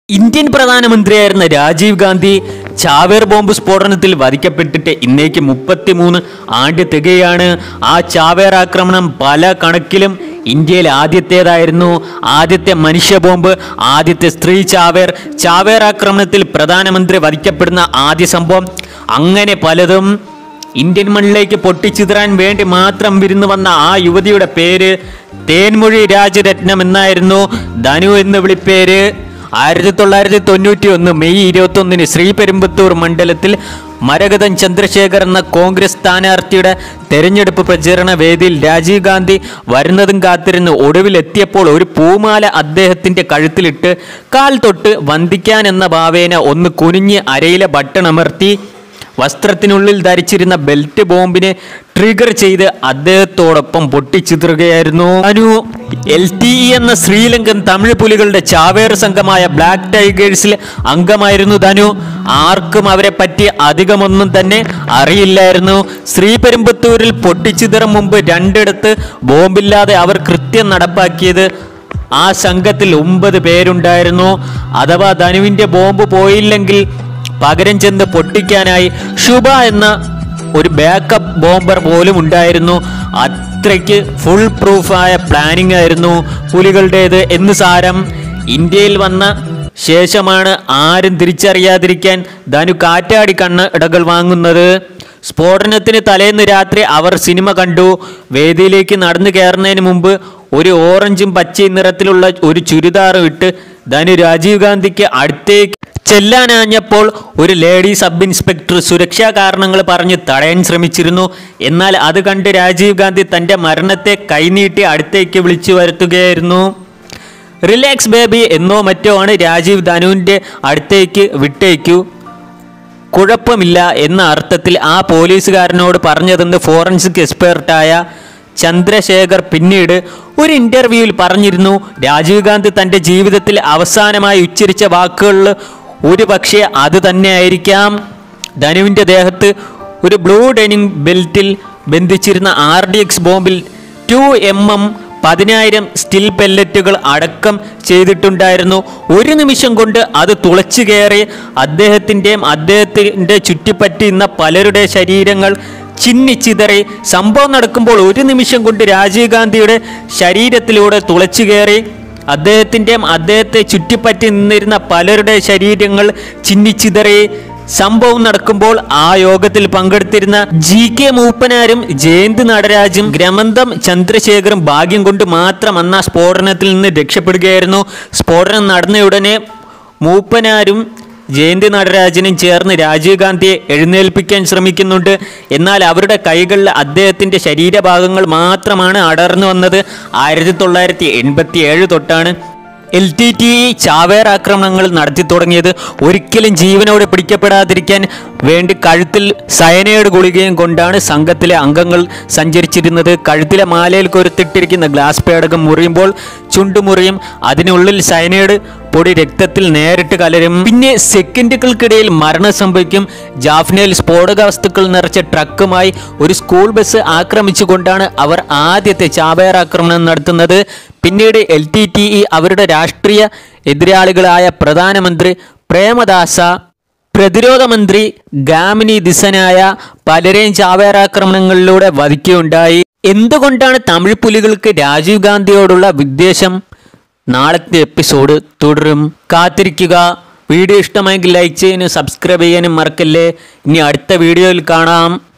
Indian പ്രധാനമന്ത്രിയായിരുന്ന രാജീവ് ഗാന്ധി ചാവേർ bomb സ്ഫോടനത്തിൽ വധിക്കപ്പെട്ടിട്ട് ഇന്നേക്ക് മുപ്പത്തിമൂന്ന് ആണ്ട് തികയാണ് ആ ചാവേർ ആക്രമണം പല കണക്കിലും ഇന്ത്യയിൽ ആദ്യത്തേതായിരുന്നു ആദ്യത്തെ മനുഷ്യ ബോംബ് ആദ്യത്തെ സ്ത്രീ ചാവേർ ചാവേർ ആക്രമണത്തിൽ പ്രധാനമന്ത്രി വധിക്കപ്പെടുന്ന ആദ്യ സംഭവം അങ്ങനെ പലതും ഇന്ത്യൻ മണ്ണിലേക്ക് പൊട്ടിച്ചിതറാൻ വേണ്ടി മാത്രം വിരുന്നു വന്ന ആ യുവതിയുടെ പേര് തേൻമൊഴി രാജരത്നം എന്നായിരുന്നു ധനു എന്ന് വിളിപ്പേര് ആയിരത്തി തൊള്ളായിരത്തി തൊണ്ണൂറ്റി ഒന്ന് മെയ് ഇരുപത്തി ഒന്നിന് ശ്രീപെരുമ്പത്തൂർ മണ്ഡലത്തിൽ മരകതൻ ചന്ദ്രശേഖർ എന്ന കോൺഗ്രസ് സ്ഥാനാർത്ഥിയുടെ തെരഞ്ഞെടുപ്പ് പ്രചരണ വേദിയിൽ രാജീവ് ഗാന്ധി വരുന്നതും കാത്തിരുന്ന് ഒടുവിലെത്തിയപ്പോൾ ഒരു പൂമാല അദ്ദേഹത്തിന്റെ കഴുത്തിലിട്ട് കാൽ തൊട്ട് വന്ദിക്കാൻ എന്ന ഭാവേന ഒന്ന് കുനിഞ്ഞ് അരയിലെ ബട്ടൺ അമർത്തി വസ്ത്രത്തിനുള്ളിൽ ധരിച്ചിരുന്ന ബെൽറ്റ് ബോംബിനെ ട്രിഗർ ചെയ്ത് അദ്ദേഹത്തോടൊപ്പം പൊട്ടിച്ചിതറുകയായിരുന്നു അനു എൽ ടി ഇ എന്ന ശ്രീലങ്കൻ തമിഴ് പുലികളുടെ ചാവേർ സംഘമായ ബ്ലാക്ക് ടൈഗേഴ്സിലെ അംഗമായിരുന്നു ധനു ആർക്കും അവരെ പറ്റി അധികമൊന്നും തന്നെ അറിയില്ലായിരുന്നു ശ്രീപെരുമ്പത്തൂരിൽ പൊട്ടിച്ചിതറും മുമ്പ് രണ്ടിടത്ത് ബോംബില്ലാതെ അവർ കൃത്യം നടപ്പാക്കിയത് ആ സംഘത്തിൽ ഒമ്പത് പേരുണ്ടായിരുന്നു അഥവാ ധനുവിന്റെ ബോംബ് പോയില്ലെങ്കിൽ പകരം ചെന്ന് പൊട്ടിക്കാനായി ശുഭ എന്ന ഒരു ബാക്കപ്പ് ബോംബർ പോലും ഉണ്ടായിരുന്നു അത്രയ്ക്ക് ഫുൾ പ്രൂഫായ പ്ലാനിംഗ് ആയിരുന്നു പുലികളുടേത് എന്ന് സാരം ഇന്ത്യയിൽ വന്ന ശേഷമാണ് ആരും തിരിച്ചറിയാതിരിക്കാൻ ധനു കാറ്റാടി കണ്ണ് ഇടകൾ വാങ്ങുന്നത് സ്ഫോടനത്തിന് തലേന്ന് രാത്രി അവർ സിനിമ കണ്ടു വേദിയിലേക്ക് നടന്നു കയറുന്നതിന് മുമ്പ് ഒരു ഓറഞ്ചും പച്ചയും നിറത്തിലുള്ള ഒരു ചുരിദാറും ഇട്ട് ധനു രാജീവ് ഗാന്ധിക്ക് അടുത്തേക്ക് ചെല്ലാനാഞ്ഞപ്പോൾ ഒരു ലേഡി സബ് ഇൻസ്പെക്ടർ സുരക്ഷാ കാരണങ്ങൾ പറഞ്ഞ് തടയാൻ ശ്രമിച്ചിരുന്നു എന്നാൽ അത് കണ്ട് രാജീവ് ഗാന്ധി തന്റെ മരണത്തെ കൈനീട്ടി അടുത്തേക്ക് വിളിച്ചു വരുത്തുകയായിരുന്നു റിലാക്സ് ബേബി എന്നോ മറ്റോ ആണ് രാജീവ് ധനുവിൻ്റെ അടുത്തേക്ക് വിട്ടേക്കൂ കുഴപ്പമില്ല എന്ന അർത്ഥത്തിൽ ആ പോലീസുകാരനോട് പറഞ്ഞതെന്ന് ഫോറൻസിക് എക്സ്പേർട്ടായ ചന്ദ്രശേഖർ പിന്നീട് ഒരു ഇന്റർവ്യൂവിൽ പറഞ്ഞിരുന്നു രാജീവ് ഗാന്ധി തൻ്റെ ജീവിതത്തിൽ അവസാനമായി ഉച്ചരിച്ച വാക്കുകളിൽ ഒരു പക്ഷേ അത് തന്നെയായിരിക്കാം ധനുവിൻ്റെ ദേഹത്ത് ഒരു ബ്ലൂ ഡെനിങ് ബെൽറ്റിൽ ബന്ധിച്ചിരുന്ന ആർ ഡി എക്സ് ബോംബിൽ ടു എം എം പതിനായിരം സ്റ്റിൽ പെല്ലറ്റുകൾ അടക്കം ചെയ്തിട്ടുണ്ടായിരുന്നു ഒരു നിമിഷം കൊണ്ട് അത് തുളച്ചു കയറി അദ്ദേഹത്തിൻ്റെയും അദ്ദേഹത്തിൻ്റെ ചുറ്റിപ്പറ്റിയുന്ന പലരുടെ ശരീരങ്ങൾ ചിന്നിച്ചിതറി സംഭവം നടക്കുമ്പോൾ ഒരു നിമിഷം കൊണ്ട് രാജീവ് ഗാന്ധിയുടെ ശരീരത്തിലൂടെ തുളച്ചു കയറി അദ്ദേഹത്തിൻ്റെയും അദ്ദേഹത്തെ ചുറ്റിപ്പറ്റി നിന്നിരുന്ന പലരുടെ ശരീരങ്ങൾ ചിന്നിച്ചിതറി സംഭവം നടക്കുമ്പോൾ ആ യോഗത്തിൽ പങ്കെടുത്തിരുന്ന ജി കെ മൂപ്പനാരും ജയന്ത് നടരാജും ഗ്രമന്തം ചന്ദ്രശേഖറും ഭാഗ്യം കൊണ്ട് മാത്രം അന്ന് ആ സ്ഫോടനത്തിൽ നിന്ന് രക്ഷപ്പെടുകയായിരുന്നു സ്ഫോടനം നടന്നയുടനെ മൂപ്പനാരും ജയന്തി നടരാജനും ചേർന്ന് രാജീവ് ഗാന്ധിയെ എഴുന്നേൽപ്പിക്കാൻ ശ്രമിക്കുന്നുണ്ട് എന്നാൽ അവരുടെ കൈകളിൽ അദ്ദേഹത്തിൻ്റെ ശരീരഭാഗങ്ങൾ മാത്രമാണ് അടർന്നു വന്നത് ആയിരത്തി തൊള്ളായിരത്തി എൺപത്തി ഏഴ് തൊട്ടാണ് എൽ ടി ടി ഇ ചാവേർ ആക്രമണങ്ങൾ നടത്തി തുടങ്ങിയത് ഒരിക്കലും ജീവനോടെ പിടിക്കപ്പെടാതിരിക്കാൻ വേണ്ടി കഴുത്തിൽ സയനൈഡ് ഗുളികയും കൊണ്ടാണ് സംഘത്തിലെ അംഗങ്ങൾ സഞ്ചരിച്ചിരുന്നത് കഴുത്തിലെ മാലയിൽ കൊരുത്തിട്ടിരിക്കുന്ന ഗ്ലാസ് പേടകം മുറിയുമ്പോൾ ചുണ്ടുമുറിയും അതിനുള്ളിൽ സയനൈഡ് പൊടി രക്തത്തിൽ നേരിട്ട് കലരും പിന്നെ സെക്കൻഡുകൾക്കിടയിൽ മരണം സംഭവിക്കും ജാഫ്നയിൽ സ്ഫോടക വസ്തുക്കൾ നിറച്ച ട്രക്കുമായി ഒരു സ്കൂൾ ബസ് ആക്രമിച്ചുകൊണ്ടാണ് അവർ ആദ്യത്തെ ചാവേർ ആക്രമണം നടത്തുന്നത് പിന്നീട് എൽ ടി ടി ഇ അവരുടെ രാഷ്ട്രീയ എതിരാളികളായ പ്രധാനമന്ത്രി പ്രേമദാസ പ്രതിരോധ മന്ത്രി ഗാമിനി ദിസനായ പലരെയും ചാവേറാക്രമണങ്ങളിലൂടെ വധിക്കുകയുണ്ടായി എന്തുകൊണ്ടാണ് തമിഴ് പുലികൾക്ക് രാജീവ് ഗാന്ധിയോടുള്ള വിദ്വേഷം നാളത്തെ എപ്പിസോഡ് തുടരും കാത്തിരിക്കുക വീഡിയോ ഇഷ്ടമായെങ്കിൽ ലൈക്ക് ചെയ്യാനും സബ്സ്ക്രൈബ് ചെയ്യാനും മറക്കല്ലേ ഇനി അടുത്ത വീഡിയോയിൽ കാണാം